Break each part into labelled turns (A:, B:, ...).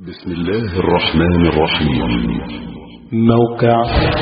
A: بسم الله الرحمن الرحيم
B: موقع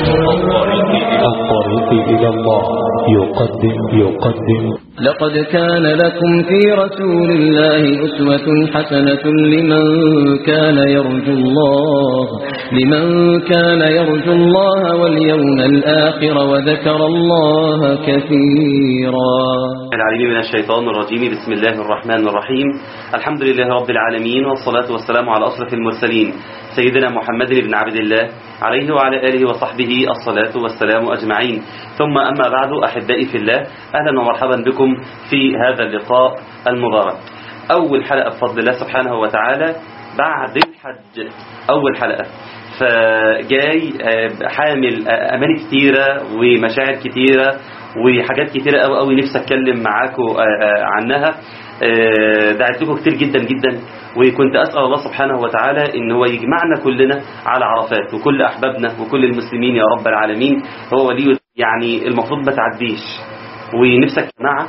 B: الطريق إلى الله يقدم يقدم
C: لقد كان لكم في رسول الله أسوة حسنة لمن كان يرجو الله لمن كان يرجو الله واليوم الآخر وذكر الله كثيرا
D: العليم من الشيطان الرجيم بسم الله الرحمن الرحيم الحمد لله رب العالمين والصلاة والسلام على أشرف المرسلين سيدنا محمد بن عبد الله عليه وعلى آله وصحبه الصلاة والسلام أجمعين ثم أما بعد أحبائي في الله أهلا ومرحبا بكم في هذا اللقاء المبارك أول حلقة بفضل الله سبحانه وتعالى بعد الحج أول حلقة فجاي حامل أماني كتيرة ومشاعر كتيرة وحاجات كتيرة قوي قوي نفسي أتكلم معاكم عنها دعيت لكم كتير جدا جدا وكنت أسأل الله سبحانه وتعالى إن هو يجمعنا كلنا على عرفات وكل أحبابنا وكل المسلمين يا رب العالمين هو ولي يعني المفروض ما تعديش ونفسك جماعة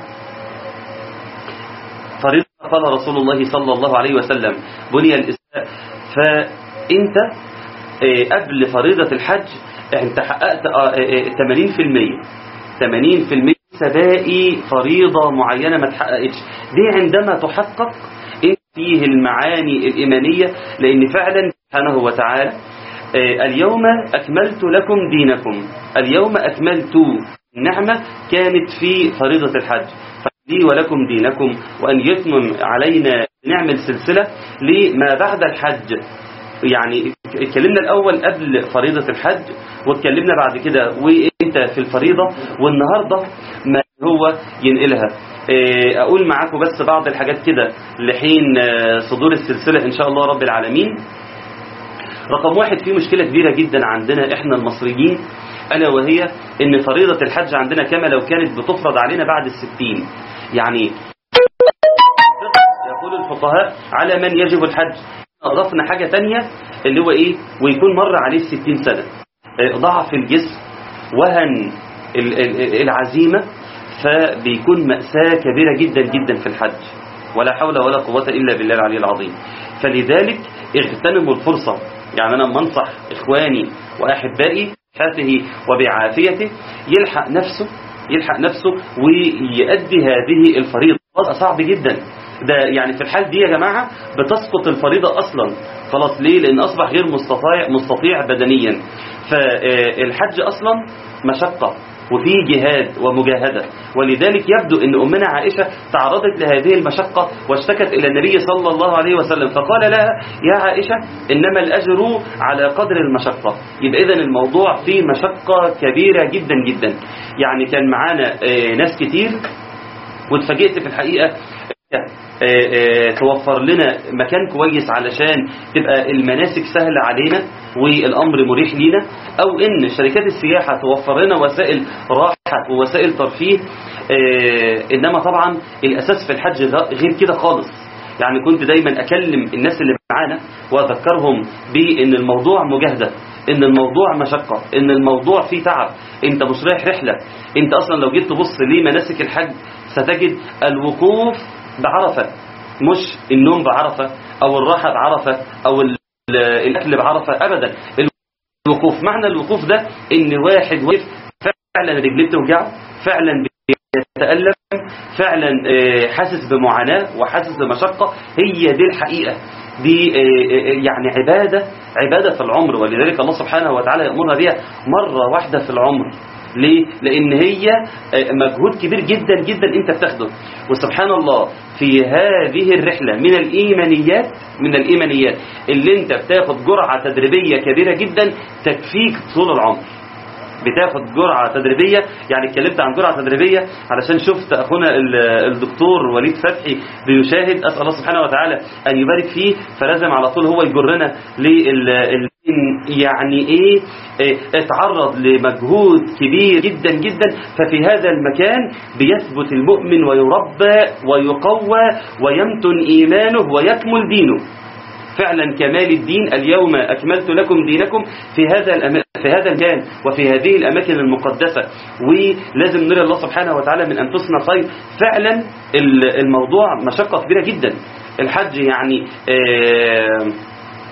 D: فريضة قال رسول الله صلى الله عليه وسلم بني الإسلام فأنت قبل فريضة الحج انت حققت 80% 80% باقي فريضة معينة ما تحققتش دي عندما تحقق فيه المعاني الإيمانية لأن فعلا سبحانه وتعالى اليوم أكملت لكم دينكم اليوم أكملت النعمة كانت في فريضة الحج لي ولكم دينكم وأن يتمم علينا نعمل سلسلة لما بعد الحج يعني اتكلمنا الأول قبل فريضة الحج واتكلمنا بعد كده وانت في الفريضة والنهاردة ما هو ينقلها اقول معاكم بس بعض الحاجات كده لحين صدور السلسلة ان شاء الله رب العالمين رقم واحد في مشكلة كبيرة جدا عندنا احنا المصريين ألا وهي ان فريضة الحج عندنا كما لو كانت بتفرض علينا بعد الستين يعني يقول الفقهاء على من يجب الحج أضفنا حاجة تانية اللي هو ايه ويكون مر عليه الستين سنة ضعف الجسم وهن العزيمة فبيكون مأساة كبيرة جدا جدا في الحج ولا حول ولا قوة إلا بالله العلي العظيم فلذلك اغتنموا الفرصة يعني أنا منصح إخواني وأحبائي حاته وبعافيته يلحق نفسه يلحق نفسه ويؤدي هذه الفريضة صعب جدا ده يعني في الحال دي يا جماعة بتسقط الفريضة أصلا خلاص ليه لأن أصبح غير مستطيع, مستطيع بدنيا فالحج أصلا مشقة وفي جهاد ومجاهدة ولذلك يبدو أن أمنا عائشة تعرضت لهذه المشقة واشتكت إلى النبي صلى الله عليه وسلم فقال لها يا عائشة إنما الأجر على قدر المشقة يبقى إذن الموضوع فيه مشقة كبيرة جدا جدا يعني كان معانا ناس كتير واتفاجئت في الحقيقة توفر لنا مكان كويس علشان تبقى المناسك سهلة علينا والأمر مريح لينا أو إن شركات السياحة توفر لنا وسائل راحة ووسائل ترفيه إنما طبعا الأساس في الحج غير كده خالص يعني كنت دايما أكلم الناس اللي معانا وأذكرهم بأن الموضوع مجاهدة ان الموضوع مشقة ان الموضوع فيه تعب انت مش رايح رحلة انت اصلا لو جيت تبص لمناسك الحج ستجد الوقوف بعرفة مش النوم بعرفة او الراحة بعرفة او الاكل بعرفة ابدا الوقوف معنى الوقوف ده ان واحد وقف فعلا رجليه بتوجعه فعلا بيتألم فعلا حاسس بمعاناة وحاسس بمشقة هي دي الحقيقة دي يعني عبادة عبادة في العمر ولذلك الله سبحانه وتعالى يأمرنا بها مرة واحدة في العمر ليه؟ لأن هي مجهود كبير جدا جدا أنت بتاخده وسبحان الله في هذه الرحلة من الإيمانيات من الإيمانيات اللي أنت بتاخد جرعة تدريبية كبيرة جدا تكفيك طول العمر بتاخد جرعة تدريبية يعني اتكلمت عن جرعة تدريبية علشان شفت أخونا الدكتور وليد فتحي بيشاهد أسأل الله سبحانه وتعالى أن يبارك فيه فلازم على طول هو يجرنا لل يعني ايه اتعرض لمجهود كبير جدا جدا ففي هذا المكان بيثبت المؤمن ويربى ويقوى ويمتن ايمانه ويكمل دينه فعلا كمال الدين اليوم أكملت لكم دينكم في هذا الأم... في هذا المكان وفي هذه الأماكن المقدسة ولازم نرى الله سبحانه وتعالى من أنفسنا خير فعلا الموضوع مشقة كبيرة جدا الحج يعني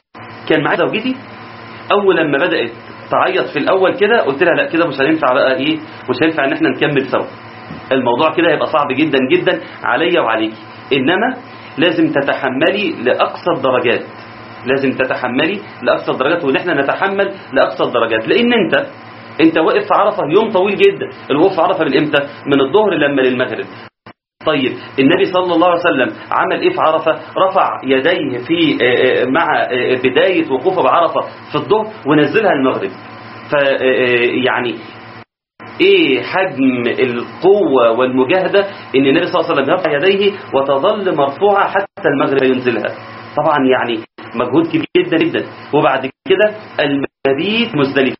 D: كان معايا زوجتي اول لما بدات تعيط في الاول كده قلت لها لا كده مش هينفع بقى ايه مش هينفع ان احنا نكمل سوا الموضوع كده هيبقى صعب جدا جدا عليا وعليكي انما لازم تتحملي لاقصى الدرجات لازم تتحملي لاقصى الدرجات وان احنا نتحمل لاقصى الدرجات لان انت انت واقف في عرفه يوم طويل جدا الوقوف في عرفه من امتى من الظهر لما للمغرب طيب النبي صلى الله عليه وسلم عمل ايه في عرفه رفع يديه في آه، آه، مع آه، بدايه وقوفه بعرفه في الظهر ونزلها المغرب ف آه، يعني ايه حجم القوة والمجاهدة ان النبي صلى الله عليه وسلم يرفع يديه وتظل مرفوعة حتى المغرب ينزلها طبعا يعني مجهود كبير جدا جدا وبعد كده المبيت مزدلفة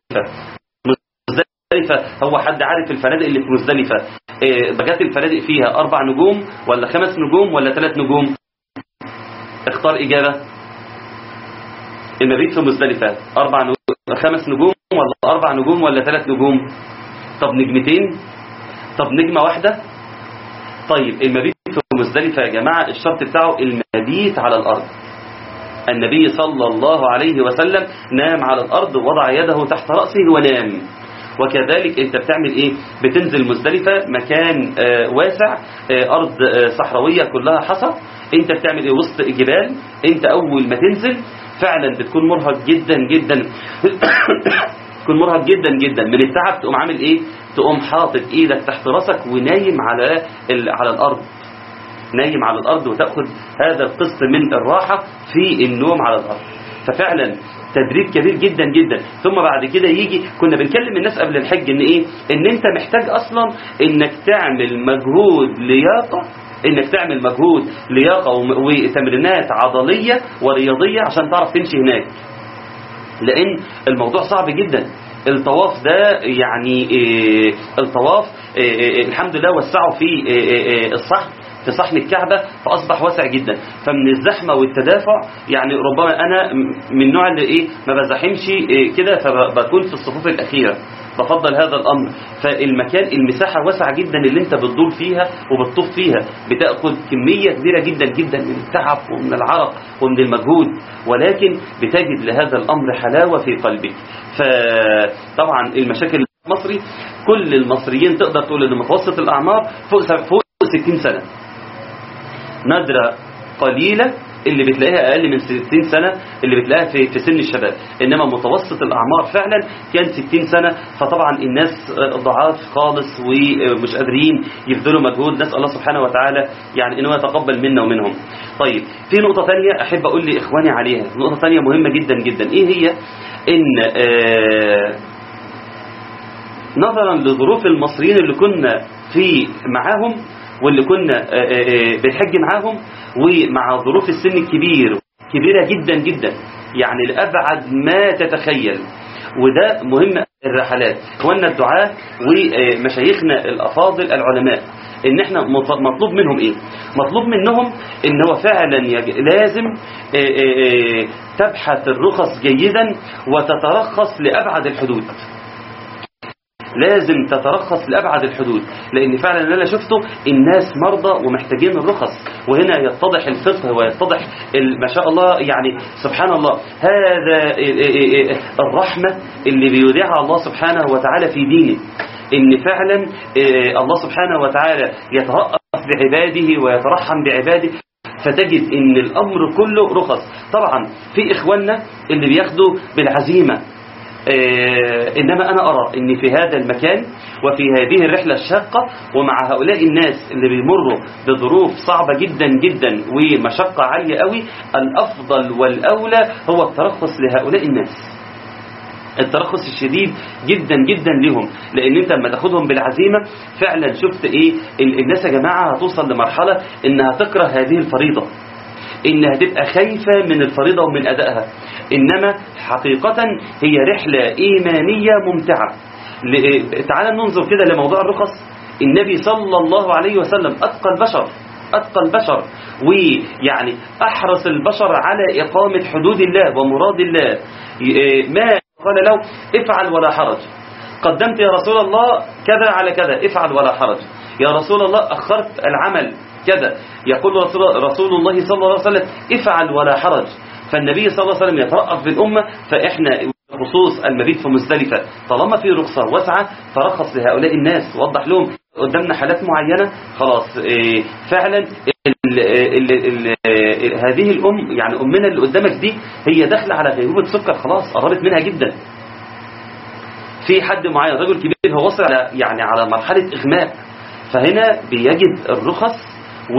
D: مزدلفة هو حد عارف الفنادق اللي في مزدلفة إيه، درجات الفنادق فيها اربع نجوم ولا خمس نجوم ولا ثلاث نجوم اختار اجابة المبيت في مزدلفة اربع نجوم خمس نجوم ولا اربع نجوم ولا ثلاث نجوم طب نجمتين طب نجمة واحدة طيب المبيت في مزدلفة يا جماعة الشرط بتاعه المبيت على الأرض النبي صلى الله عليه وسلم نام على الأرض ووضع يده تحت رأسه ونام وكذلك انت بتعمل ايه بتنزل مزدلفة مكان آه، واسع آه، ارض آه، صحراوية كلها حصى انت بتعمل ايه وسط جبال انت اول ما تنزل فعلا بتكون مرهق جدا جدا تكون مرهق جدا جدا من التعب تقوم عامل ايه تقوم حاطط ايدك تحت راسك ونايم على ال- على الارض نايم على الارض وتاخذ هذا القسط من الراحه في النوم على الارض ففعلا تدريب كبير جدا جدا ثم بعد كده يجي كنا بنكلم الناس قبل الحج ان ايه ان انت محتاج اصلا انك تعمل مجهود لياقه انك تعمل مجهود لياقه وم- وتمرينات عضليه ورياضيه عشان تعرف تمشي هناك لان الموضوع صعب جدا الطواف ده يعني إيه الطواف إيه إيه الحمد لله وسعوا في إيه إيه إيه الصحن في صحن الكعبة فأصبح واسع جدا فمن الزحمة والتدافع يعني ربما أنا م- من النوع اللي إيه ما بزحمش إيه كده فبكون في الصفوف الأخيرة بفضل هذا الأمر فالمكان المساحة واسعة جدا اللي انت بتدور فيها وبتطوف فيها بتأخذ كمية كبيرة جدا جدا من التعب ومن العرق ومن المجهود ولكن بتجد لهذا الأمر حلاوة في قلبك فطبعا المشاكل المصري كل المصريين تقدر تقول ان متوسط الأعمار فوق فوق 60 سنة نادرة قليلة اللي بتلاقيها أقل من 60 سنة اللي بتلاقيها في, في سن الشباب إنما متوسط الأعمار فعلا كان 60 سنة فطبعا الناس ضعاف خالص ومش قادرين يبذلوا مجهود نسأل الله سبحانه وتعالى يعني إنه يتقبل منا ومنهم طيب في نقطة تانية أحب أقول لإخواني عليها نقطة تانية مهمة جدا جدا إيه هي إن آه نظرا لظروف المصريين اللي كنا في معاهم واللي كنا آه، آه، آه، بنحج معاهم ومع ظروف السن الكبير كبيرة جدا جدا يعني لأبعد ما تتخيل وده مهم الرحلات اخواننا الدعاة ومشايخنا الأفاضل العلماء ان احنا مط- مطلوب منهم ايه مطلوب منهم ان هو فعلا يج- لازم آه، آه، آه، تبحث الرخص جيدا وتترخص لأبعد الحدود لازم تترخص لأبعد الحدود لأن فعلا اللي أنا شفته الناس مرضى ومحتاجين الرخص وهنا يتضح الفقه ويتضح ال- ما شاء الله يعني سبحان الله هذا الرحمة اللي بيودعها الله سبحانه وتعالى في دينه إن فعلا آه، الله سبحانه وتعالى يترأف بعباده ويترحم بعباده فتجد ان الامر كله رخص طبعا في اخواننا اللي بياخدوا بالعزيمه آه، إنما أنا أرى أن في هذا المكان وفي هذه الرحلة الشاقة ومع هؤلاء الناس اللي بيمروا بظروف صعبة جدا جدا ومشقة عالية قوي الأفضل والأولى هو الترخص لهؤلاء الناس الترخص الشديد جدا جدا لهم لان انت لما تاخدهم بالعزيمه فعلا شفت ايه ال- الناس يا جماعه هتوصل لمرحله انها تكره هذه الفريضه انها تبقى خايفة من الفريضة ومن ادائها انما حقيقة هي رحلة ايمانية ممتعة ل- تعال ننظر كده لموضوع الرخص النبي صلى الله عليه وسلم اتقى البشر اتقى البشر ويعني احرص البشر على اقامة حدود الله ومراد الله ي- ما قال له افعل ولا حرج قدمت يا رسول الله كذا على كذا افعل ولا حرج يا رسول الله أخرت العمل كذا يقول رسول, رسول الله صلى الله عليه وسلم افعل ولا حرج فالنبي صلى الله عليه وسلم يترأف بالأمة فإحنا خصوص المبيت في مزدلفة طالما في رخصة واسعة فرخص لهؤلاء الناس وضح لهم قدامنا حالات معينة خلاص إيه، فعلا ال ال ال ال هذه الأم يعني أمنا اللي قدامك دي هي داخلة على غيبوبة سكر خلاص قربت منها جدا في حد معين رجل كبير هو وصل على يعني على مرحلة إغماء فهنا بيجد الرخص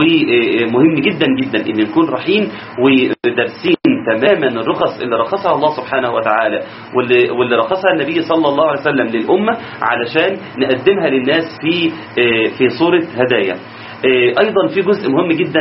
D: ومهم جدا جدا ان نكون رايحين ودارسين تماما الرخص اللي رخصها الله سبحانه وتعالى واللي, واللي رخصها النبي صلى الله عليه وسلم للأمة علشان نقدمها للناس في في صورة هدايا ايضا في جزء مهم جدا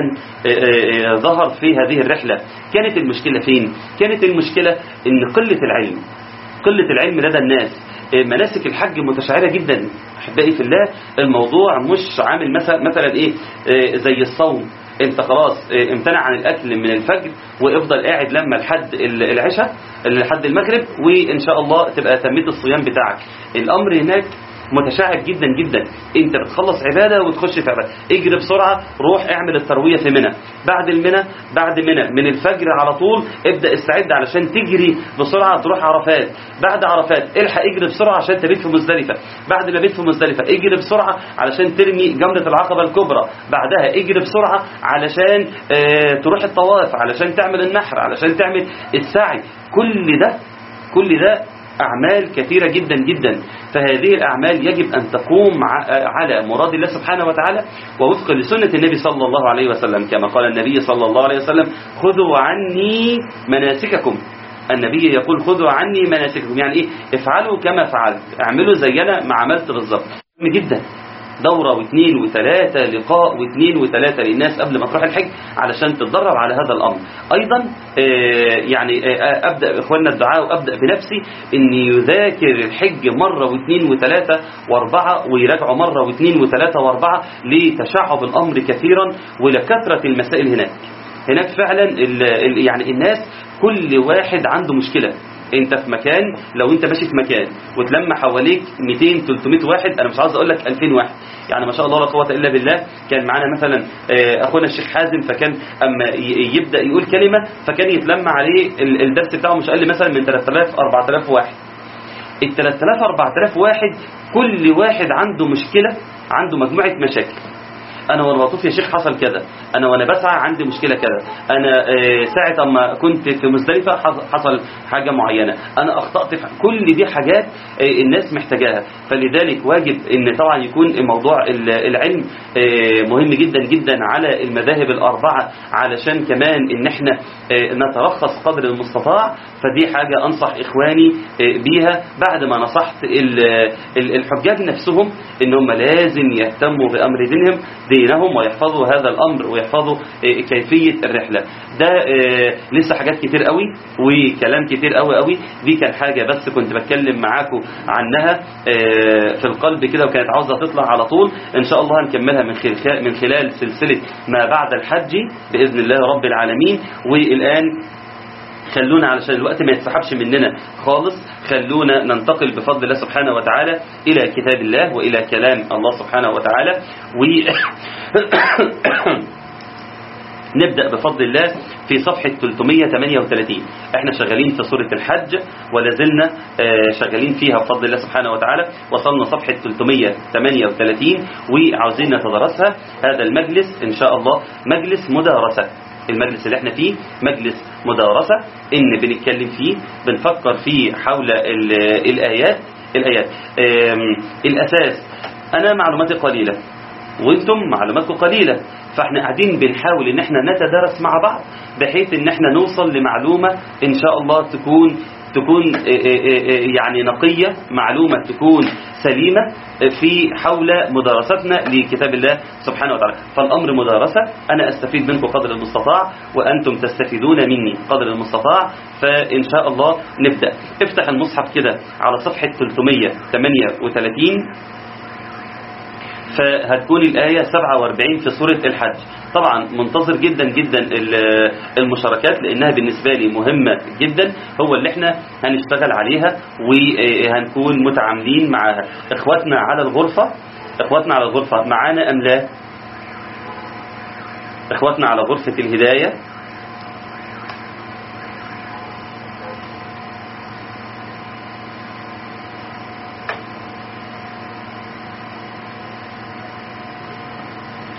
D: ظهر في هذه الرحلة كانت المشكلة فين كانت المشكلة ان قلة العلم قلة العلم لدى الناس مناسك الحج متشعرة جدا احبائي في الله الموضوع مش عامل مثلا مثلا ايه زي الصوم انت خلاص امتنع عن الاكل من الفجر وافضل قاعد لما لحد العشاء لحد المغرب وان شاء الله تبقى تميت الصيام بتاعك الامر هناك متشعب جدا جدا انت بتخلص عبادة وتخش في عبادة اجري بسرعة روح اعمل التروية في منى بعد المنى بعد منى من الفجر على طول ابدأ استعد علشان تجري بسرعة تروح عرفات بعد عرفات الحق اجري بسرعة عشان تبيت في مزدلفة بعد ما بيت في مزدلفة اجري بسرعة علشان ترمي جمرة العقبة الكبرى بعدها اجري بسرعة علشان اه تروح الطواف علشان تعمل النحر علشان تعمل السعي كل ده كل ده أعمال كثيرة جدا جدا فهذه الأعمال يجب أن تقوم على مراد الله سبحانه وتعالى ووفق لسنة النبي صلى الله عليه وسلم كما قال النبي صلى الله عليه وسلم خذوا عني مناسككم النبي يقول خذوا عني مناسككم يعني إيه افعلوا كما فعلت اعملوا زينا ما عملت بالظبط جدا دورة واثنين وثلاثة لقاء واثنين وثلاثة للناس قبل ما تروح الحج علشان تتدرب على هذا الأمر أيضا يعني أبدأ إخواننا الدعاء وأبدأ بنفسي أن يذاكر الحج مرة واثنين وثلاثة واربعة ويراجعوا مرة واثنين وثلاثة واربعة لتشعب الأمر كثيرا ولكثرة المسائل هناك هناك فعلا يعني الناس كل واحد عنده مشكلة انت في مكان لو انت ماشي في مكان وتلم حواليك 200 300 واحد انا مش عاوز اقول لك 2000 واحد يعني ما شاء الله لا قوه الا بالله كان معانا مثلا اخونا الشيخ حازم فكان اما يبدا يقول كلمه فكان يتلم عليه الدرس بتاعه مش اقل مثلا من 3000 4000 واحد ال 3000 4000 واحد كل واحد عنده مشكله عنده مجموعه مشاكل انا وانا بطوف يا شيخ حصل كذا انا وانا بسعى عندي مشكله كذا انا ساعه اما كنت في مزدلفه حصل حاجه معينه انا اخطات في كل دي حاجات الناس محتاجاها فلذلك واجب ان طبعا يكون موضوع العلم مهم جدا جدا على المذاهب الاربعه علشان كمان ان احنا نترخص قدر المستطاع فدي حاجه انصح اخواني بيها بعد ما نصحت الحجاج نفسهم ان هم لازم يهتموا بامر دينهم دينهم ويحفظوا هذا الأمر ويحفظوا كيفية الرحلة ده لسه حاجات كتير قوي وكلام كتير قوي قوي دي كان حاجة بس كنت بتكلم معاكم عنها في القلب كده وكانت عاوزة تطلع على طول إن شاء الله هنكملها من خلال, من خلال سلسلة ما بعد الحج بإذن الله رب العالمين والآن خلونا علشان الوقت ما يتسحبش مننا خالص خلونا ننتقل بفضل الله سبحانه وتعالى إلى كتاب الله وإلى كلام الله سبحانه وتعالى و نبدأ بفضل الله في صفحة 338 احنا شغالين في سورة الحج ولازلنا شغالين فيها بفضل الله سبحانه وتعالى وصلنا صفحة 338 وعاوزين نتدرسها هذا المجلس ان شاء الله مجلس مدارسة المجلس اللي احنا فيه مجلس مدارسة ان بنتكلم فيه بنفكر فيه حول الآيات الآيات الأساس أنا معلوماتي قليلة وانتم معلوماتكم قليلة فاحنا قاعدين بنحاول ان احنا نتدارس مع بعض بحيث ان احنا نوصل لمعلومة ان شاء الله تكون تكون يعني نقية معلومة تكون سليمة في حول مدارستنا لكتاب الله سبحانه وتعالى فالأمر مدارسة أنا أستفيد منكم قدر المستطاع وأنتم تستفيدون مني قدر المستطاع فإن شاء الله نبدأ افتح المصحف كده على صفحة 338 فهتكون الآية 47 في سورة الحج طبعا منتظر جدا جدا المشاركات لأنها بالنسبة لي مهمة جدا هو اللي احنا هنشتغل عليها وهنكون متعاملين معها اخواتنا على الغرفة اخواتنا على الغرفة معانا أم لا اخواتنا على غرفة الهداية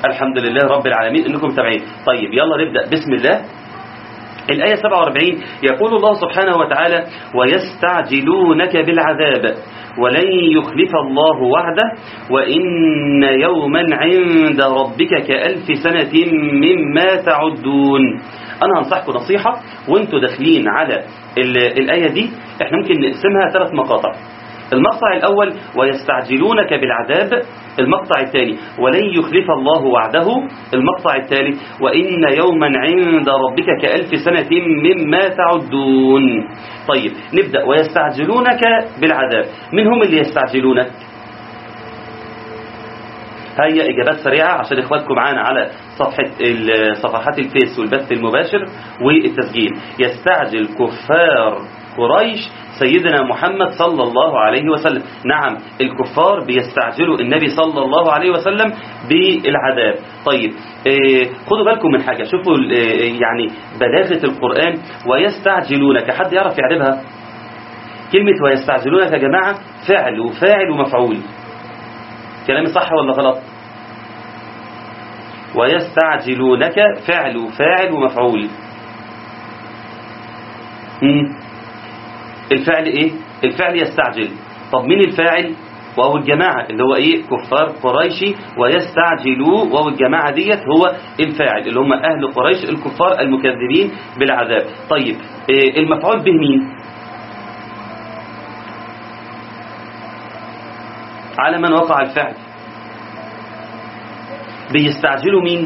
D: الحمد لله رب العالمين انكم متابعين طيب يلا نبدا بسم الله الآية 47 يقول الله سبحانه وتعالى ويستعجلونك بالعذاب ولن يخلف الله وعده وإن يوما عند ربك كألف سنة مما تعدون أنا هنصحكم نصيحة وانتوا داخلين على ال- الآية دي احنا ممكن نقسمها ثلاث مقاطع المقطع الأول ويستعجلونك بالعذاب المقطع الثاني ولن يخلف الله وعده المقطع الثالث وإن يوما عند ربك كألف سنة مما تعدون طيب نبدأ ويستعجلونك بالعذاب من هم اللي يستعجلونك هيا إجابات سريعة عشان إخواتكم معانا على صفحة ال- صفحات الفيس والبث المباشر والتسجيل يستعجل كفار قريش سيدنا محمد صلى الله عليه وسلم نعم الكفار بيستعجلوا النبي صلى الله عليه وسلم بالعذاب طيب آه، خدوا بالكم من حاجة شوفوا ال- آه، يعني بلاغة القرآن ويستعجلونك حد يعرف يعرفها كلمة ويستعجلونك يا جماعة فعل وفاعل ومفعول كلامي صح ولا غلط ويستعجلونك فعل وفاعل ومفعول مم. الفعل ايه الفعل يستعجل طب مين الفاعل وهو الجماعة اللي هو ايه كفار قريشي ويستعجلوا وهو الجماعة ديت هو الفاعل اللي هم اهل قريش الكفار المكذبين بالعذاب طيب إيه المفعول به مين على من وقع الفعل بيستعجلوا مين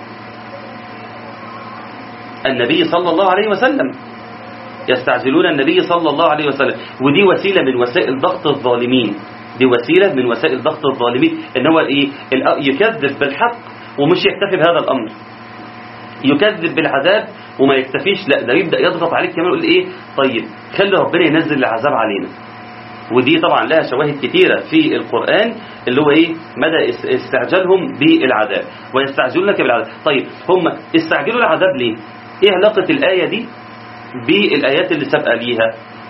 D: النبي صلى الله عليه وسلم يستعجلون النبي صلى الله عليه وسلم ودي وسيلة من وسائل ضغط الظالمين دي وسيلة من وسائل ضغط الظالمين ان هو ايه الأ- يكذب بالحق ومش يكتفي بهذا الامر يكذب بالعذاب وما يكتفيش لا ده يبدأ يضغط عليك كمان يقول ايه طيب خلي ربنا ينزل العذاب علينا ودي طبعا لها شواهد كتيرة في القرآن اللي هو ايه مدى اس- استعجالهم بالعذاب ويستعجلونك بالعذاب طيب هم استعجلوا العذاب ليه ايه علاقة الآية دي بالآيات اللي سابقة ليها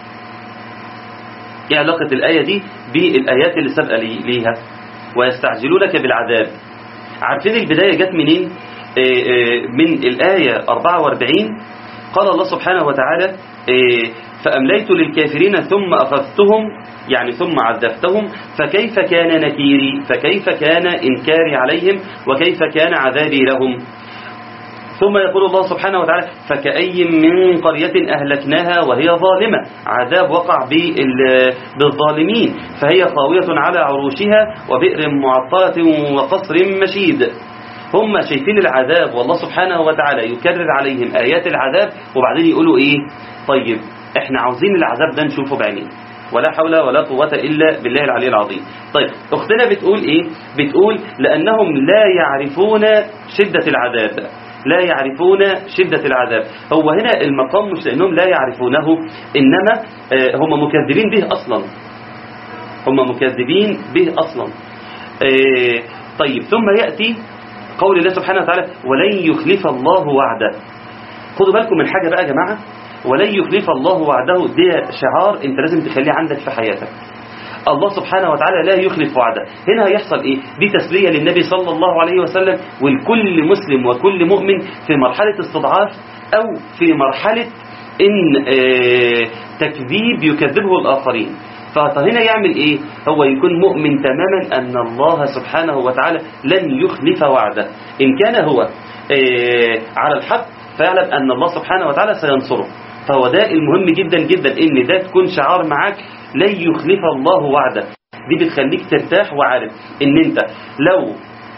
D: ايه علاقة الآية دي بالآيات اللي سابقة لي- ليها ويستعجلونك بالعذاب عارفين البداية جت منين آه، آه، من الآية 44 قال الله سبحانه وتعالى آه، فأمليت للكافرين ثم أخذتهم يعني ثم عذبتهم فكيف كان نكيري فكيف كان إنكاري عليهم وكيف كان عذابي لهم ثم يقول الله سبحانه وتعالى فكأي من قرية أهلكناها وهي ظالمة عذاب وقع بال- بالظالمين فهي خاوية على عروشها وبئر معطلة وقصر مشيد هم شايفين العذاب والله سبحانه وتعالى يكرر عليهم آيات العذاب وبعدين يقولوا إيه طيب احنا عاوزين العذاب ده نشوفه بعينينا ولا حول ولا قوة إلا بالله العلي العظيم طيب أختنا بتقول إيه بتقول لأنهم لا يعرفون شدة العذاب لا يعرفون شدة العذاب هو هنا المقام مش لأنهم لا يعرفونه إنما آه، هم مكذبين به أصلا هم مكذبين به أصلا آه، طيب ثم يأتي قول الله سبحانه وتعالى ولن يخلف الله وعده خدوا بالكم من حاجة بقى يا جماعة ولن يخلف الله وعده ده شعار انت لازم تخليه عندك في حياتك الله سبحانه وتعالى لا يخلف وعده هنا هيحصل ايه دي تسلية للنبي صلى الله عليه وسلم ولكل مسلم وكل مؤمن في مرحلة استضعاف او في مرحلة ان آه تكذيب يكذبه الاخرين فهنا يعمل ايه هو يكون مؤمن تماما ان الله سبحانه وتعالى لن يخلف وعده ان كان هو آه على الحق فيعلم ان الله سبحانه وتعالى سينصره فهو ده المهم جدا جدا ان ده تكون شعار معاك لن يخلف الله وعده دي بتخليك ترتاح وعارف ان انت لو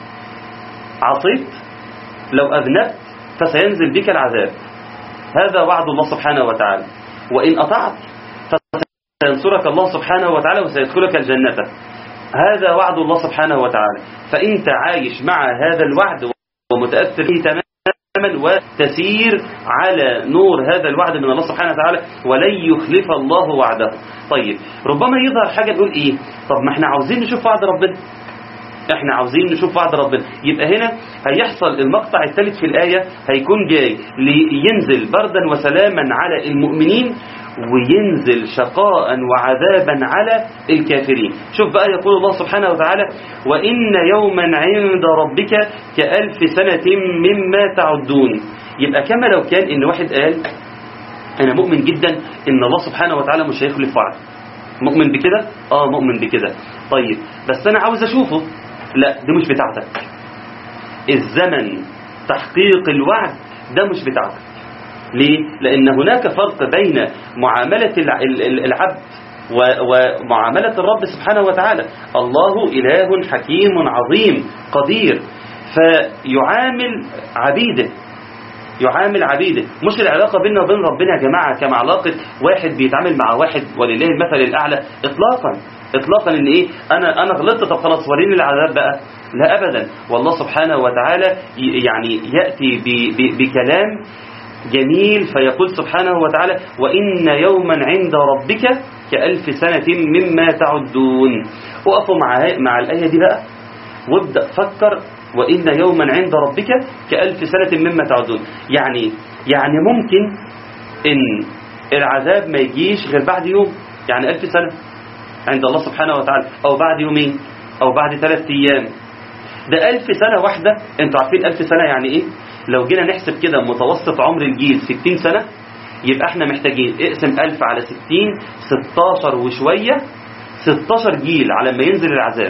D: عصيت لو اذنبت فسينزل بك العذاب هذا وعد الله سبحانه وتعالى وان اطعت فسينصرك الله سبحانه وتعالى وسيدخلك الجنة هذا وعد الله سبحانه وتعالى فانت عايش مع هذا الوعد ومتأثر به تماما وتسير على نور هذا الوعد من الله سبحانه وتعالى ولن يخلف الله وعده طيب ربما يظهر حاجة نقول ايه طب ما احنا عاوزين نشوف وعد ربنا احنا عاوزين نشوف وعد ربنا يبقى هنا هيحصل المقطع الثالث في الآية هيكون جاي لينزل بردا وسلاما على المؤمنين وينزل شقاء وعذابا على الكافرين شوف بقى يقول الله سبحانه وتعالى وإن يوما عند ربك كألف سنة مما تعدون يبقى كما لو كان إن واحد قال أنا مؤمن جدا إن الله سبحانه وتعالى مش هيخلف وعده مؤمن بكده؟ آه مؤمن بكده طيب بس أنا عاوز أشوفه لا دي مش بتاعتك الزمن تحقيق الوعد ده مش بتاعتك ليه؟ لأن هناك فرق بين معاملة الع- ال- ال- العبد و- ومعاملة الرب سبحانه وتعالى الله إله حكيم عظيم قدير فيعامل عبيده يعامل عبيده مش العلاقة بيننا وبين ربنا يا جماعة كما علاقة واحد بيتعامل مع واحد ولله المثل الأعلى إطلاقا إطلاقا إن إيه أنا أنا غلطت طب خلاص وريني العذاب بقى لا أبدا والله سبحانه وتعالى ي- يعني يأتي ب- ب- بكلام جميل فيقول سبحانه وتعالى وإن يوما عند ربك كألف سنة مما تعدون وقفوا مع مع الآية دي بقى وابدأ فكر وإن يوما عند ربك كألف سنة مما تعدون يعني يعني ممكن إن العذاب ما يجيش غير بعد يوم يعني ألف سنة عند الله سبحانه وتعالى أو بعد يومين أو بعد ثلاثة أيام ده ألف سنة واحدة أنتوا عارفين ألف سنة يعني إيه لو جينا نحسب كده متوسط عمر الجيل 60 سنة يبقى احنا محتاجين اقسم ألف على 60 16 وشوية 16 جيل على ما ينزل العذاب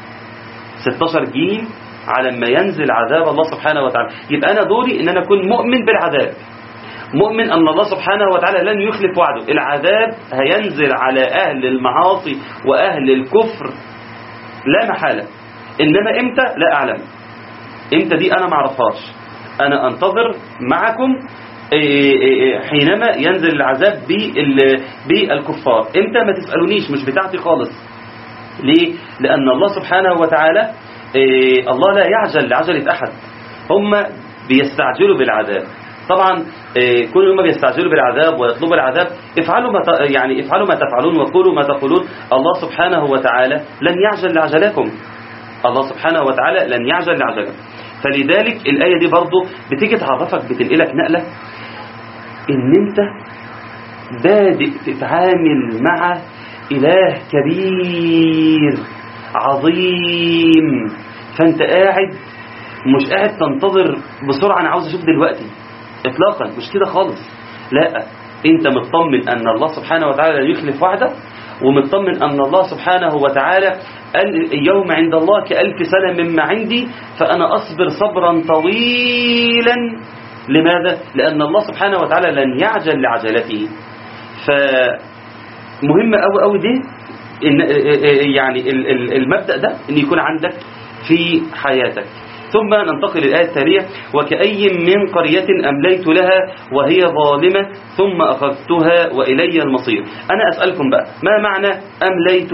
D: 16 جيل على ما ينزل عذاب الله سبحانه وتعالى يبقى أنا دوري إن أنا أكون مؤمن بالعذاب مؤمن أن الله سبحانه وتعالى لن يخلف وعده العذاب هينزل على أهل المعاصي وأهل الكفر لا محالة إنما إمتى لا أعلم إمتى دي أنا معرفهاش أنا أنتظر معكم إيه إيه حينما ينزل العذاب بال- بالكفار إمتى ما تسألونيش مش بتاعتي خالص ليه؟ لأن الله سبحانه وتعالى إيه الله لا يعجل لعجلة أحد هم بيستعجلوا بالعذاب طبعا إيه كل ما بيستعجلوا بالعذاب ويطلبوا العذاب افعلوا ما ت- يعني افعلوا ما تفعلون وقولوا ما تقولون الله سبحانه وتعالى لن يعجل لعجلكم الله سبحانه وتعالى لن يعجل لعجلكم فلذلك الآية دي برضو بتيجي تعرفك بتنقلك نقلة ان انت بادئ تتعامل مع إله كبير عظيم فأنت قاعد مش قاعد تنتظر بسرعة أنا عاوز أشوف دلوقتي إطلاقا مش كده خالص لا أنت مطمن أن الله سبحانه وتعالى لا يخلف وعده ومطمن أن الله سبحانه وتعالى قال اليوم عند الله كألف سنة مما عندي فأنا أصبر صبرا طويلا لماذا؟ لأن الله سبحانه وتعالى لن يعجل لعجلته فمهم أوي أوي دي إن يعني ال- ال- المبدأ ده إن يكون عندك في حياتك ثم ننتقل للآية التالية وكأي من قرية أمليت لها وهي ظالمة ثم أخذتها وإلي المصير أنا أسألكم بقى ما معنى أمليت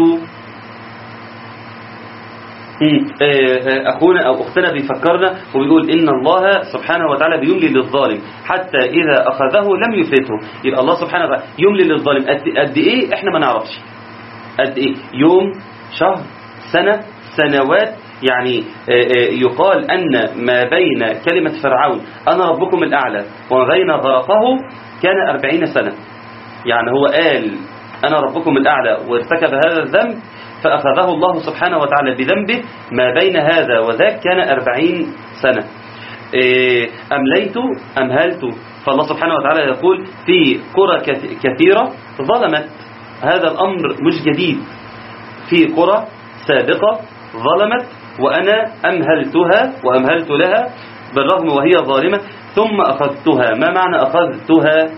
D: مم. آه، آه، أخونا أو أختنا بيفكرنا وبيقول إن الله سبحانه وتعالى بيملي للظالم حتى إذا أخذه لم يفلته يبقى الله سبحانه وتعالى يملي للظالم قد قد إيه إحنا ما نعرفش قد إيه يوم شهر سنة سنوات يعني آه، آه، يقال أن ما بين كلمة فرعون أنا ربكم الأعلى وما بين غرقه كان أربعين سنة يعني هو قال أنا ربكم الأعلى وارتكب هذا الذنب فأخذه الله سبحانه وتعالى بذنبه ما بين هذا وذاك كان أربعين سنة إيه، أمليت أمهلت فالله سبحانه وتعالى يقول في قرى كث- كثيرة ظلمت هذا الأمر مش جديد في قرى سابقة ظلمت وأنا أمهلتها وأمهلت لها بالرغم وهي ظالمة ثم أخذتها ما معنى أخذتها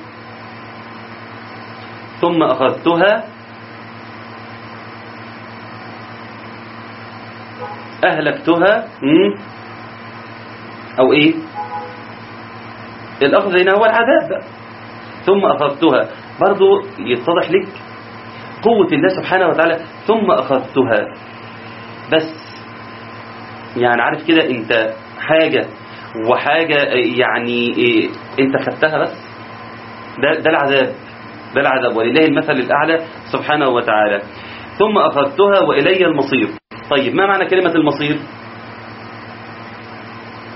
D: ثم أخذتها أهلكتها مم. أو إيه الأخذ هنا هو العذاب بقى. ثم أخذتها برضو يتضح لك قوة الله سبحانه وتعالى ثم أخذتها بس يعني عارف كده انت حاجة وحاجة يعني إيه انت خدتها بس ده, ده العذاب ده العذاب ولله المثل الأعلى سبحانه وتعالى ثم أخذتها وإلي المصير طيب ما معنى كلمة المصير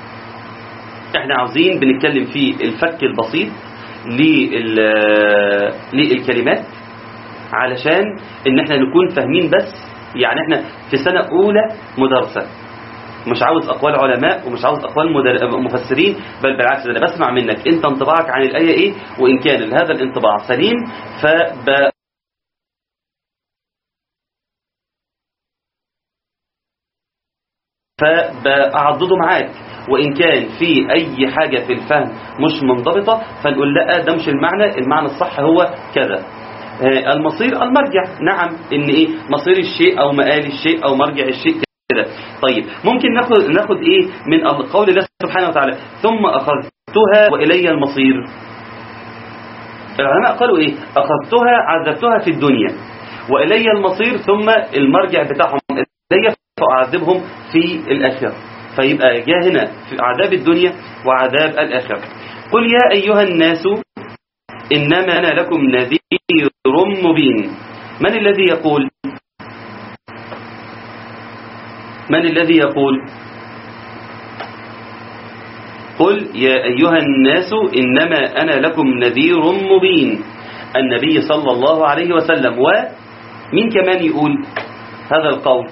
D: احنا عاوزين بنتكلم في الفك البسيط لل- للكلمات علشان ان احنا نكون فاهمين بس يعني احنا في سنة اولى مدرسة مش عاوز اقوال علماء ومش عاوز اقوال مدر... مفسرين بل بالعكس ده انا بسمع منك انت انطباعك عن الايه ايه وان كان هذا الانطباع سليم فب فبعضده معاك وإن كان في أي حاجة في الفهم مش منضبطة فنقول لا ده مش المعنى المعنى الصح هو كذا آه، المصير المرجع نعم إن إيه مصير الشيء أو مآل الشيء أو مرجع الشيء كده طيب ممكن ناخد ناخد إيه من قول الله سبحانه وتعالى ثم أخذتها وإلي المصير العلماء قالوا إيه أخذتها عذبتها في الدنيا وإلي المصير ثم المرجع بتاعهم إلي فأعذبهم في الآخرة فيبقى جاء هنا في عذاب الدنيا وعذاب الآخرة قل يا أيها الناس إنما أنا لكم نذير مبين من الذي يقول من الذي يقول قل يا أيها الناس إنما أنا لكم نذير مبين النبي صلى الله عليه وسلم ومين كمان يقول هذا القول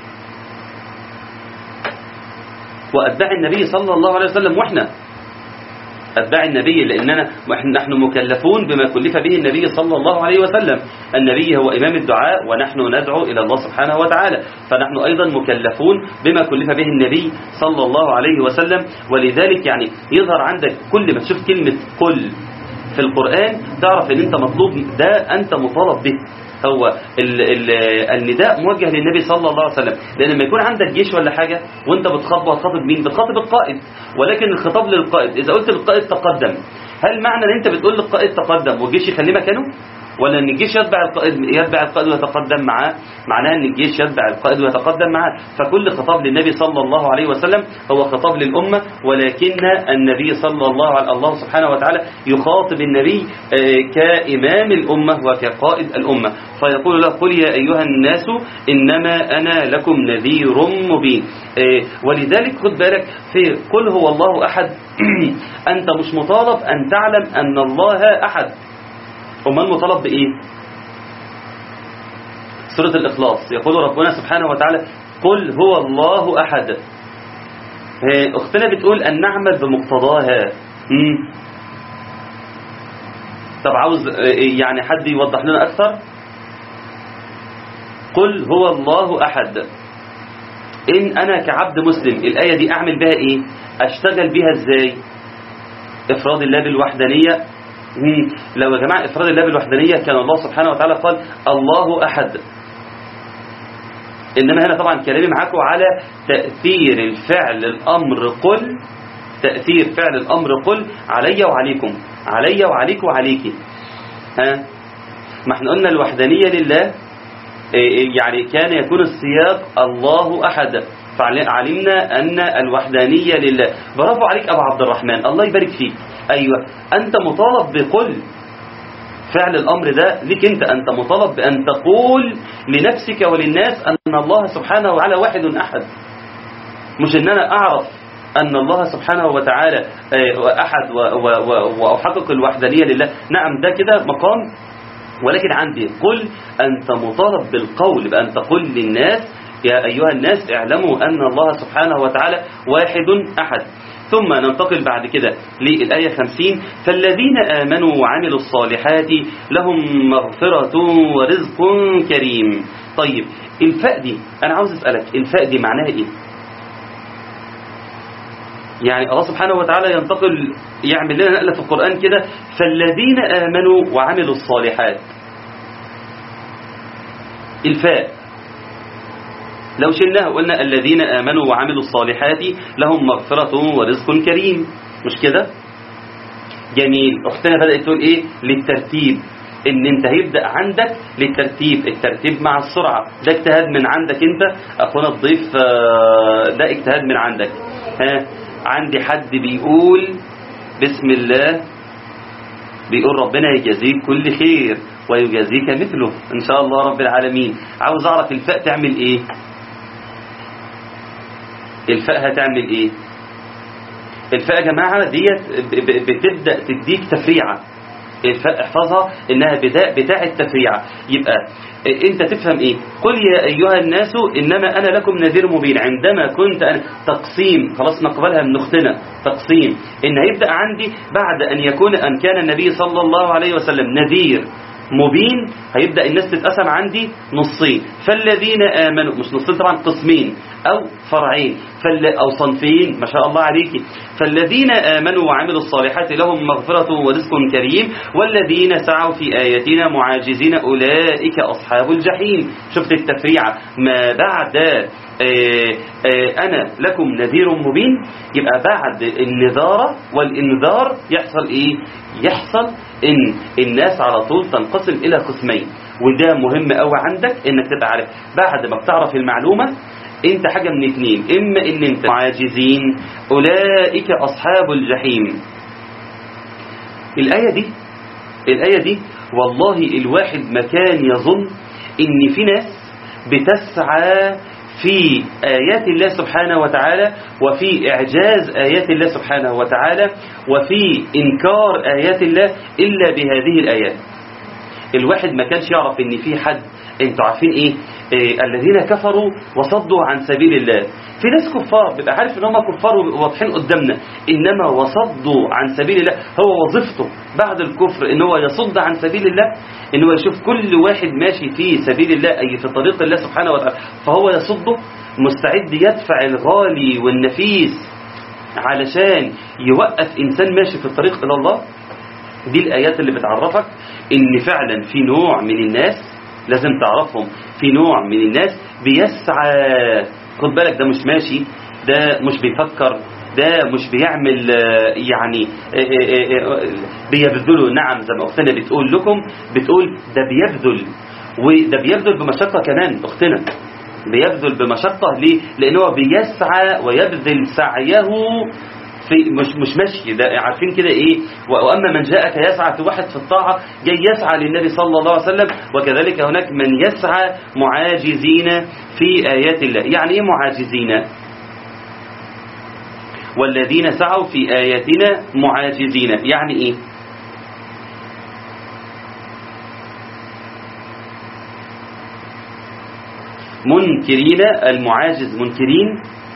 D: وأتباع النبي صلى الله عليه وسلم وإحنا أتباع النبي لأننا نحن مكلفون بما كلف به النبي صلى الله عليه وسلم النبي هو إمام الدعاء ونحن ندعو إلى الله سبحانه وتعالى فنحن أيضا مكلفون بما كلف به النبي صلى الله عليه وسلم ولذلك يعني يظهر عندك كل ما تشوف كلمة قل في القرآن تعرف ان انت مطلوب ده انت مطالب به هو ال ال النداء موجه للنبي صلى الله عليه وسلم لان لما يكون عندك جيش ولا حاجة وانت بتخاطب هتخاطب مين بتخاطب القائد ولكن الخطاب للقائد اذا قلت للقائد تقدم هل معنى ان انت بتقول للقائد تقدم والجيش يخليه مكانه ولا ان الجيش يتبع القائد يتبع القائد ويتقدم معاه معناها ان الجيش يتبع القائد ويتقدم معاه فكل خطاب للنبي صلى الله عليه وسلم هو خطاب للأمة ولكن النبي صلى الله عليه الله سبحانه وتعالى يخاطب النبي كإمام الأمة وكقائد الأمة فيقول له قل يا أيها الناس إنما أنا لكم نذير مبين ولذلك خد بالك في قل هو الله أحد أنت مش مطالب أن تعلم أن الله أحد امال مطالب بايه سورة الإخلاص يقول ربنا سبحانه وتعالى قل هو الله أحد أختنا بتقول أن نعمل بمقتضاها مم. طب عاوز يعني حد يوضح لنا أكثر قل هو الله أحد إن أنا كعبد مسلم الآية دي أعمل بها إيه أشتغل بها إزاي إفراد الله بالوحدانية لو يا جماعة إفراد الله بالوحدانية كان الله سبحانه وتعالى قال الله أحد إنما هنا طبعا كلامي معاكم على تأثير الفعل الأمر قل تأثير فعل الأمر قل علي وعليكم علي وعليك وعليك ها ما احنا قلنا الوحدانية لله يعني كان يكون السياق الله أحد فعلمنا أن الوحدانية لله برافو عليك أبو عبد الرحمن الله يبارك فيك أيوة أنت مطالب بقل فعل الأمر ده ليك أنت أنت مطالب بأن تقول لنفسك وللناس أن الله سبحانه وتعالى واحد أحد مش أن أنا أعرف أن الله سبحانه وتعالى أحد وأحقق الوحدانية لله نعم ده كده مقام ولكن عندي قل أنت مطالب بالقول بأن تقول للناس يا أيها الناس اعلموا أن الله سبحانه وتعالى واحد أحد ثم ننتقل بعد كده للآية 50 فالذين آمنوا وعملوا الصالحات لهم مغفرة ورزق كريم طيب الفاء دي أنا عاوز أسألك الفاء دي معناها إيه يعني الله سبحانه وتعالى ينتقل يعمل لنا نقلة في القرآن كده فالذين آمنوا وعملوا الصالحات الفاء لو شلناها وقلنا الذين آمنوا وعملوا الصالحات لهم مغفرة ورزق كريم مش كده جميل أختنا بدأت تقول إيه للترتيب ان انت هيبدأ عندك للترتيب الترتيب مع السرعة ده اجتهاد من عندك انت اخونا الضيف ده اجتهاد من عندك ها عندي حد بيقول بسم الله بيقول ربنا يجازيك كل خير ويجازيك مثله ان شاء الله رب العالمين عاوز اعرف الفاء تعمل ايه الفاء هتعمل ايه الفاء يا جماعة ديت بتبدأ تديك تفريعة الف- احفظها انها بتاع, بتاع التفريعة يبقى انت تفهم ايه قل يا ايها الناس انما انا لكم نذير مبين عندما كنت أنا تقسيم خلاص نقبلها من اختنا تقسيم ان هيبدأ عندي بعد ان يكون ان كان النبي صلى الله عليه وسلم نذير مبين هيبدأ الناس تتقسم عندي نصين فالذين آمنوا مش نصين طبعا قسمين أو فرعين فال أو صنفين ما شاء الله عليك فالذين آمنوا وعملوا الصالحات لهم مغفرة ورزق كريم والذين سعوا في آياتنا معاجزين أولئك أصحاب الجحيم شفت التفريعة ما بعد آه، آه، أنا لكم نذير مبين يبقى بعد النذارة والإنذار يحصل إيه يحصل إن الناس على طول تنقسم إلى قسمين وده مهم قوي عندك إنك تبقى عارف بعد ما بتعرف المعلومة انت حاجة من اتنين اما ان انت معاجزين اولئك اصحاب الجحيم الاية دي الاية دي والله الواحد ما كان يظن ان في ناس بتسعى في آيات الله سبحانه وتعالى وفي إعجاز آيات الله سبحانه وتعالى وفي إنكار آيات الله إلا بهذه الآيات الواحد ما كانش يعرف ان في حد انتوا عارفين ايه, إيه الذين كفروا وصدوا عن سبيل الله في ناس كفار بيبقى عارف ان هم كفار واضحين قدامنا انما وصدوا عن سبيل الله هو وظيفته بعد الكفر ان هو يصد عن سبيل الله ان هو يشوف كل واحد ماشي في سبيل الله اي في طريق الله سبحانه وتعالى فهو يصده مستعد يدفع الغالي والنفيس علشان يوقف انسان ماشي في الطريق الى الله دي الآيات اللي بتعرفك إن فعلا في نوع من الناس لازم تعرفهم في نوع من الناس بيسعى خد بالك ده مش ماشي ده مش بيفكر ده مش بيعمل آه، يعني آه، آه، آه، بيبذلوا نعم زي ما أختنا بتقول لكم بتقول ده بيبذل وده بيبذل بمشقة كمان أختنا بيبذل بمشقة ليه؟ لأن هو بيسعى ويبذل سعيه في مش مش ماشي ده عارفين كده ايه و- واما من جاءك يسعى في واحد في الطاعه جاي يسعى للنبي صلى الله عليه وسلم وكذلك هناك من يسعى معاجزين في ايات الله يعني ايه معاجزين والذين سعوا في اياتنا معاجزين يعني ايه منكرين المعاجز منكرين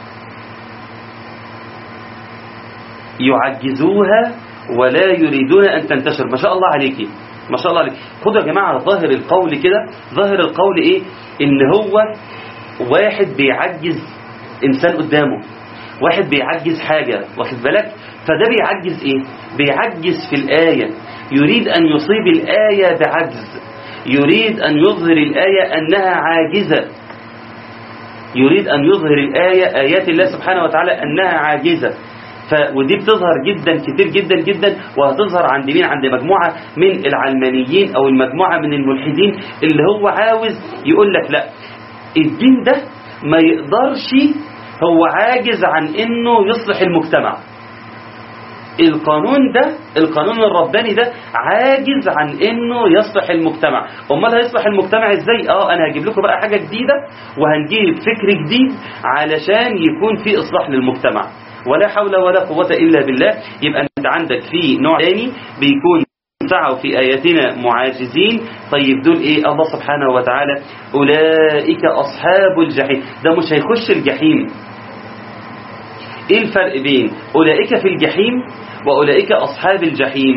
D: يعجزوها ولا يريدون أن تنتشر ما شاء الله عليكي ما شاء الله عليك خدوا يا جماعة ظاهر القول كده ظاهر القول إيه إن هو واحد بيعجز إنسان قدامه واحد بيعجز حاجة واخد بالك فده بيعجز إيه بيعجز في الآية يريد أن يصيب الآية بعجز يريد أن يظهر الآية أنها عاجزة يريد أن يظهر الآية آيات الله سبحانه وتعالى أنها عاجزة ف... ودي بتظهر جدا كتير جدا جدا وهتظهر عند مين عند مجموعة من العلمانيين أو المجموعة من الملحدين اللي هو عاوز يقول لك لا الدين ده ما يقدرش هو عاجز عن انه يصلح المجتمع القانون ده القانون الرباني ده عاجز عن انه يصلح المجتمع امال هيصلح المجتمع ازاي اه انا هجيب لكم بقى حاجة جديدة وهنجيب فكر جديد علشان يكون في اصلاح للمجتمع ولا حول ولا قوة الا بالله يبقى انت عندك في نوع تاني بيكون سعوا في آياتنا معاجزين طيب دول ايه الله سبحانه وتعالى اولئك اصحاب الجحيم ده مش هيخش الجحيم ايه الفرق بين اولئك في الجحيم واولئك اصحاب الجحيم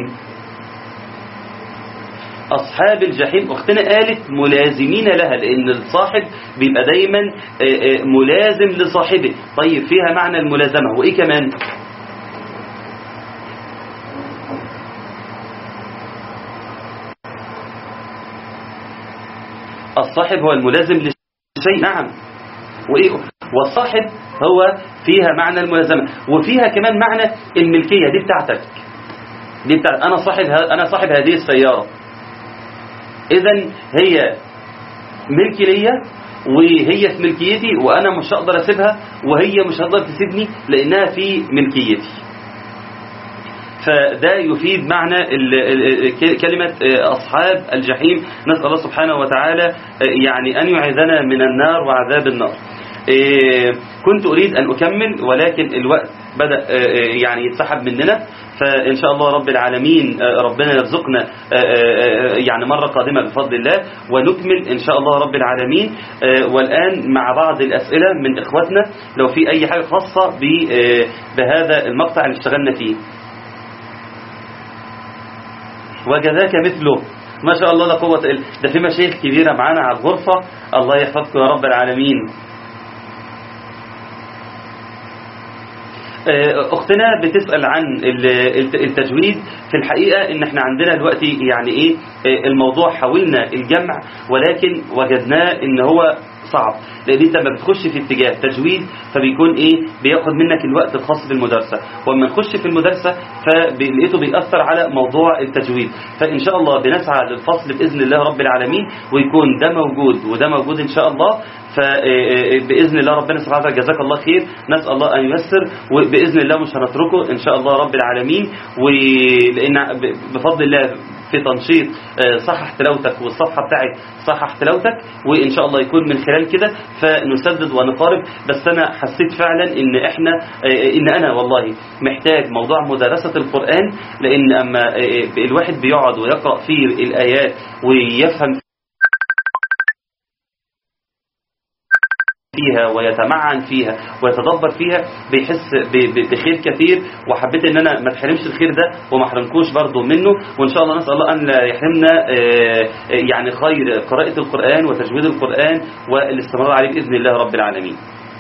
D: أصحاب الجحيم أختنا قالت ملازمين لها لأن الصاحب بيبقى دايما آه، آه، ملازم لصاحبه طيب فيها معنى الملازمة وإيه كمان الصاحب هو الملازم لشيء نعم وإيه والصاحب هو فيها معنى الملازمة وفيها كمان معنى الملكية دي بتاعتك دي بتاعت أنا صاحب ه- أنا صاحب هذه السيارة إذا هي ملك ليا وهي في ملكيتي وأنا مش هقدر أسيبها وهي مش هقدر تسيبني لأنها في ملكيتي فده يفيد معنى ال- ال- ال- كلمة أصحاب الجحيم نسأل الله سبحانه وتعالى يعني أن يعيذنا من النار وعذاب النار إيه، كنت أريد أن أكمل ولكن الوقت بدأ آه، آه، يعني يتسحب مننا فإن شاء الله رب العالمين آه، ربنا يرزقنا آه، آه، آه، يعني مرة قادمة بفضل الله ونكمل إن شاء الله رب العالمين آه، والآن مع بعض الأسئلة من إخواتنا لو في أي حاجة خاصة ب- آه، بهذا المقطع اللي اشتغلنا فيه وجزاك مثله ما شاء الله لا قوة إلا ده في مشايخ كبيرة معانا على الغرفة الله يحفظكم يا رب العالمين آه، اختنا بتسأل عن ال- الت- التجويد في الحقيقة ان احنا عندنا دلوقتي يعني ايه آه، الموضوع حاولنا الجمع ولكن وجدناه ان هو صعب لان انت لما بتخش في اتجاه تجويد فبيكون ايه بياخد منك الوقت الخاص بالمدرسة واما نخش في المدرسة فلقيته بيأثر على موضوع التجويد فان شاء الله بنسعى للفصل باذن الله رب العالمين ويكون ده موجود وده موجود ان شاء الله فبإذن الله ربنا سبحانه وتعالى جزاك الله خير نسأل الله أن ييسر وبإذن الله مش هنتركه إن شاء الله رب العالمين ولأن بفضل الله في تنشيط آه، صحح تلاوتك والصفحة بتاعت صحح تلاوتك وإن شاء الله يكون من خلال كده فنسدد ونقارب بس أنا حسيت فعلا إن إحنا آه، إن أنا والله محتاج موضوع مدرسة القرآن لأن أما آه، الواحد بيقعد ويقرأ فيه الآيات ويفهم فيها ويتمعن فيها ويتدبر فيها بيحس ب- ب- بخير كثير وحبيت ان انا ما اتحرمش الخير ده وما احرمكوش برضه منه وان شاء الله نسال الله ان لا يحرمنا آه، آه، يعني خير قراءة القرآن وتجويد القرآن والاستمرار عليه باذن الله رب العالمين.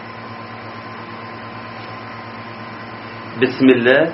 D: بسم الله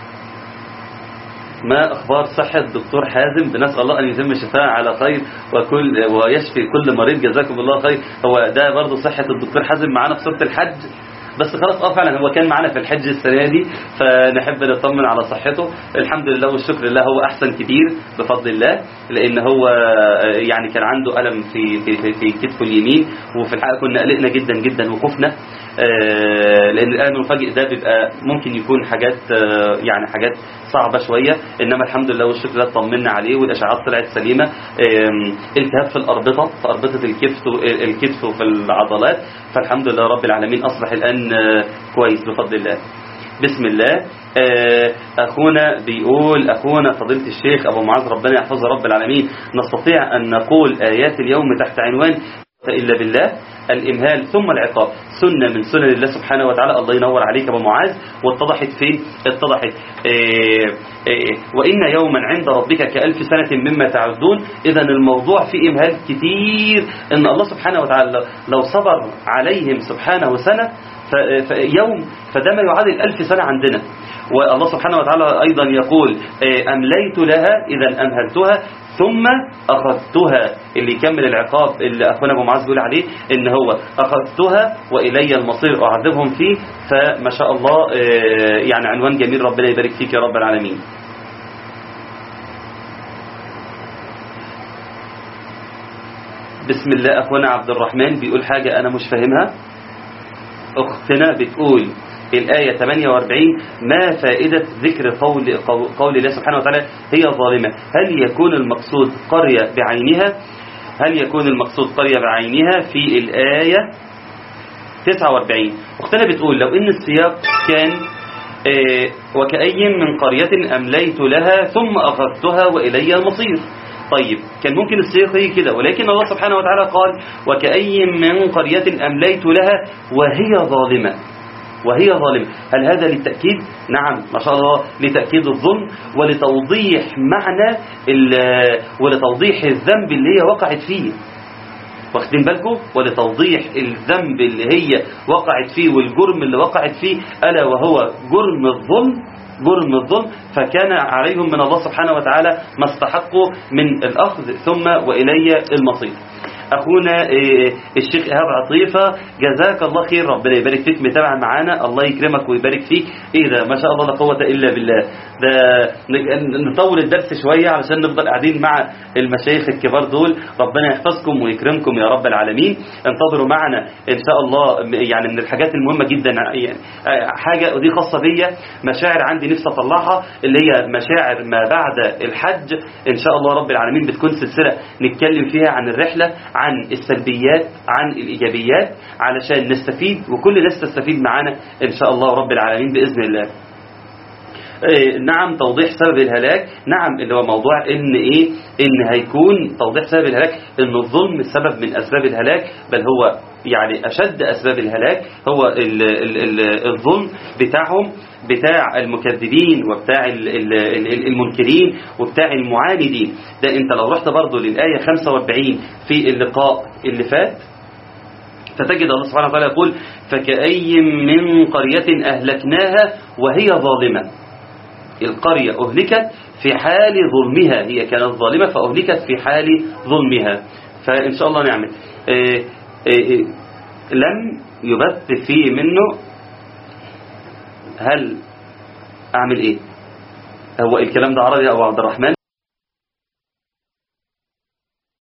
D: ما أخبار صحة دكتور حازم بنسأل الله أن يتم الشفاء على خير وكل ويشفي كل مريض جزاكم الله خير هو ده برضه صحة الدكتور حازم معانا في سورة الحج بس خلاص اه فعلا هو كان معانا في الحج السنة دي فنحب نطمن على صحته الحمد لله والشكر لله هو أحسن كتير بفضل الله لأن هو آه، يعني كان عنده ألم في في في, في كتفه اليمين وفي الحقيقة كنا قلقنا جدا جدا وخفنا آه، لأن الألم المفاجئ ده بيبقى ممكن يكون حاجات آه، يعني حاجات صعبة شوية إنما الحمد لله والشكر لله طمنا عليه والإشعاعات طلعت سليمة آم، التهاب في الأربطة في أربطة الكتف الكتف وفي العضلات فالحمد لله رب العالمين أصبح الآن آه، كويس بفضل الله بسم الله آه، أخونا بيقول أخونا فضيلة الشيخ أبو معاذ ربنا يحفظه رب العالمين نستطيع أن نقول آيات اليوم تحت عنوان إلا بالله الإمهال ثم العقاب سنة من سنن الله سبحانه وتعالى الله ينور عليك أبو معاذ واتضحت فين اتضحت آه، آه، وإن يوما عند ربك كألف سنة مما تعدون إذا الموضوع فيه إمهال كتير إن الله سبحانه وتعالى لو صبر عليهم سبحانه سنة ف- فيوم فده ما يعادل ألف سنة عندنا والله سبحانه وتعالى أيضا يقول آه، أمليت لها إذا أمهلتها ثم أخذتها اللي يكمل العقاب اللي أخونا أبو معاذ بيقول عليه إن هو أخذتها وإلي المصير أعذبهم فيه فما شاء الله آه، يعني عنوان جميل ربنا يبارك فيك يا رب العالمين بسم الله أخونا عبد الرحمن بيقول حاجة أنا مش فاهمها أختنا بتقول الآية 48 ما فائدة ذكر قول, قول- قول الله سبحانه وتعالى هي ظالمة هل يكون المقصود قرية بعينها هل يكون المقصود قرية بعينها في الآية 49 أختنا بتقول لو إن السياق كان آه، وكأي من قرية أمليت لها ثم أخذتها وإلي المصير طيب كان ممكن السياق يجي كده ولكن الله سبحانه وتعالى قال وكأي من قرية أمليت لها وهي ظالمة وهي ظالمة هل هذا للتأكيد؟ نعم ما شاء الله لتأكيد الظلم ولتوضيح معنى ال- ولتوضيح الذنب اللي هي وقعت فيه واخدين بالكم ولتوضيح الذنب اللي هي وقعت فيه والجرم اللي وقعت فيه ألا وهو جرم الظلم جرم الظلم فكان عليهم من الله سبحانه وتعالى ما استحقوا من الأخذ ثم وإلي المصير أخونا إيه، الشيخ إيهاب عطيفة جزاك الله خير ربنا يبارك فيك متابع معانا الله يكرمك ويبارك فيك إيه ده ما شاء الله لا قوة إلا بالله ده ن- نطول الدرس شوية علشان نفضل قاعدين مع المشايخ الكبار دول ربنا يحفظكم ويكرمكم يا رب العالمين انتظروا معنا إن شاء الله يعني من الحاجات المهمة جدا يعني حاجة ودي خاصة بيا مشاعر عندي نفسي أطلعها اللي هي مشاعر ما بعد الحج إن شاء الله رب العالمين بتكون سلسلة نتكلم فيها عن الرحلة عن السلبيات عن الإيجابيات علشان نستفيد وكل الناس تستفيد معانا إن شاء الله رب العالمين بإذن الله إيه، نعم توضيح سبب الهلاك نعم اللي هو موضوع ان ايه ان هيكون توضيح سبب الهلاك ان الظلم سبب من اسباب الهلاك بل هو يعني اشد اسباب الهلاك هو ال ال ال الظلم بتاعهم بتاع المكذبين وبتاع ال ال ال المنكرين وبتاع المعاندين ده انت لو رحت برضه للآية 45 في اللقاء اللي فات فتجد الله سبحانه وتعالى يقول فكأي من قرية أهلكناها وهي ظالمة القرية أهلكت في حال ظلمها هي كانت ظالمة فأهلكت في حال ظلمها فإن شاء الله نعمل إيه إيه لم يبث فيه منه هل أعمل إيه هو الكلام ده عربي أو عبد الرحمن